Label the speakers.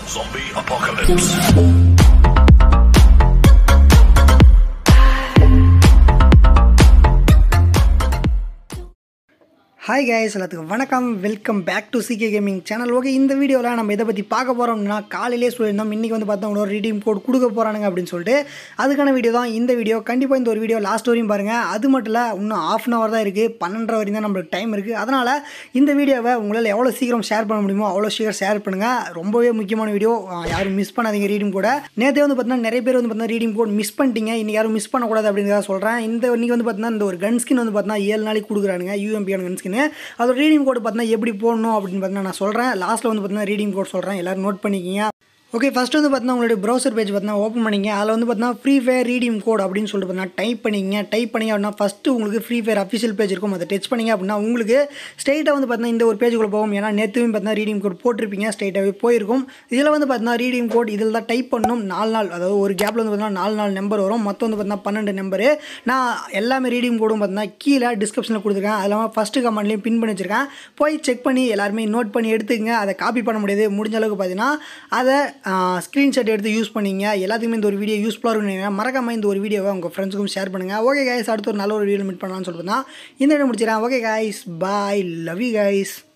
Speaker 1: Zombie apocalypse.
Speaker 2: Hi guys எல்லாத்துக்கும் வணக்கம் welcome back to CK gaming channel okay இந்த வீடியோவில் நம்ம இதை பற்றி பார்க்க போகிறோம்னா காலையிலே சொல்லியிருந்தோம் இன்றைக்கி வந்து பார்த்தா ஒரு ரீடீம் கோட் கொடுக்க போகிறானுங்க அப்படின்னு சொல்லிட்டு அதுக்கான வீடியோ தான் இந்த வீடியோ கண்டிப்பாக இந்த ஒரு வீடியோ லாஸ்ட் வரையும் பாருங்கள் அது மட்டும் இல்லை இன்னும் ஆஃப் அன் ஹவர் தான் இருக்குது பன்னெண்டரை வரையும் தான் நம்மளுக்கு டைம் இருக்குது அதனால் இந்த வீடியோவை உங்களால் எவ்வளோ சீக்கிரம் ஷேர் பண்ண முடியுமோ அவ்வளோ சீக்கிரம் ஷேர் பண்ணுங்கள் ரொம்பவே முக்கியமான வீடியோ யாரும் மிஸ் பண்ணாதீங்க ரீடிங் கூட நேற்றே வந்து பார்த்தீங்கன்னா நிறைய பேர் வந்து பார்த்தீங்கன்னா ரீடிங் கோட் மிஸ் பண்ணிட்டீங்க இன்றைக்கி யாரும் மிஸ் பண்ணக்கூடாது அப்படிங்கிறத சொல்கிறேன் இந்த இன்றைக்கி வந்து பார்த்தீங்கன்னா இந்த ஒரு கன் ஸ்கின் வந்து பார்த்தீங்கன்னா ஏழு நாளைக்கு கொடுக்குறானுங்க யூஎம்பியான கன் ஸ்கின் அதோட ரீடிங் கோட் பார்த்தீங்கன்னா எப்படி போடணும் அப்படின்னு பார்த்தீங்கன்னா நான் சொல்கிறேன் லாஸ்ட்டில் வந்து பார்த்தீங்கன்னா ரீடிங் கோட் சொல்கிறேன் எல்லோரும் நோட் பண்ணிக்கிங்க ஓகே ஃபஸ்ட் வந்து பார்த்தீங்கன்னா உங்களுடைய ப்ரௌசர் பேஜ் பார்த்தீங்கன்னா ஓப்பன் பண்ணிங்க அதில் வந்து பார்த்தீங்கன்னா ஃப்ரீ ஃபயர் ரீடிங் கோட் அப்படின்னு சொல்லிட்டு பார்த்தீங்கன்னா டைப் பண்ணிங்க டைப் பண்ணிங்க அப்படின்னா ஃபஸ்ட்டு உங்களுக்கு ஃப்ரீ ஃபயர் அஃபிஷியல் பேஜ் இருக்கும் அதை டச் பண்ணிங்க அப்படின்னா உங்களுக்கு ஸ்ட்ரைட்டாக வந்து பார்த்தீங்கன்னா இந்த ஒரு பேஜுக்குள்ளே போகும் ஏன்னா நேற்றுமே பார்த்தீங்கன்னா ரீடிங் கோட் போட்டிருப்பீங்க ஸ்ட்ரைட்டாகவே போயிருக்கும் இதில் வந்து பார்த்தீங்கன்னா ரீடிங் கோட் இதில் தான் டைப் பண்ணணும் நாலு நாள் அதாவது ஒரு கேப்பில் வந்து பார்த்தீங்கன்னா நாலு நாலு நம்பர் வரும் மொத்தம் வந்து பார்த்தீங்கன்னா பன்னெண்டு நம்பரு நான் எல்லாமே ரீடிங் கோடும் பார்த்தீங்கன்னா கீழே டிஸ்கிரிப்ஷனில் கொடுத்துருக்கேன் அது இல்லாமல் ஃபஸ்ட்டு கமெண்ட்லேயும் பின் பண்ணி வச்சிருக்கேன் போய் செக் பண்ணி எல்லாருமே நோட் பண்ணி எடுத்துக்கங்க அதை காப்பி பண்ண முடியாது முடிஞ்ச அளவுக்கு பார்த்தீங்கன்னா அதை ஸ்க்ரீன்ஷாட் எடுத்து யூஸ் பண்ணிங்க எல்லாத்துக்குமே இந்த ஒரு வீடியோ யூஸ்ஃபுல்லாக இருக்கும் மறக்காமல் இந்த ஒரு வீடியோவை உங்கள் ஃப்ரெண்ட்ஸுக்கும் ஷேர் பண்ணுங்கள் ஓகே கைஸ் அடுத்து ஒரு நல்ல ஒரு வீடியோ மீட் பண்ணலாம்னு சொல்லிட்டு தான் இந்த வீடியோ முடிச்சிடறேன் okay guys bye love you guys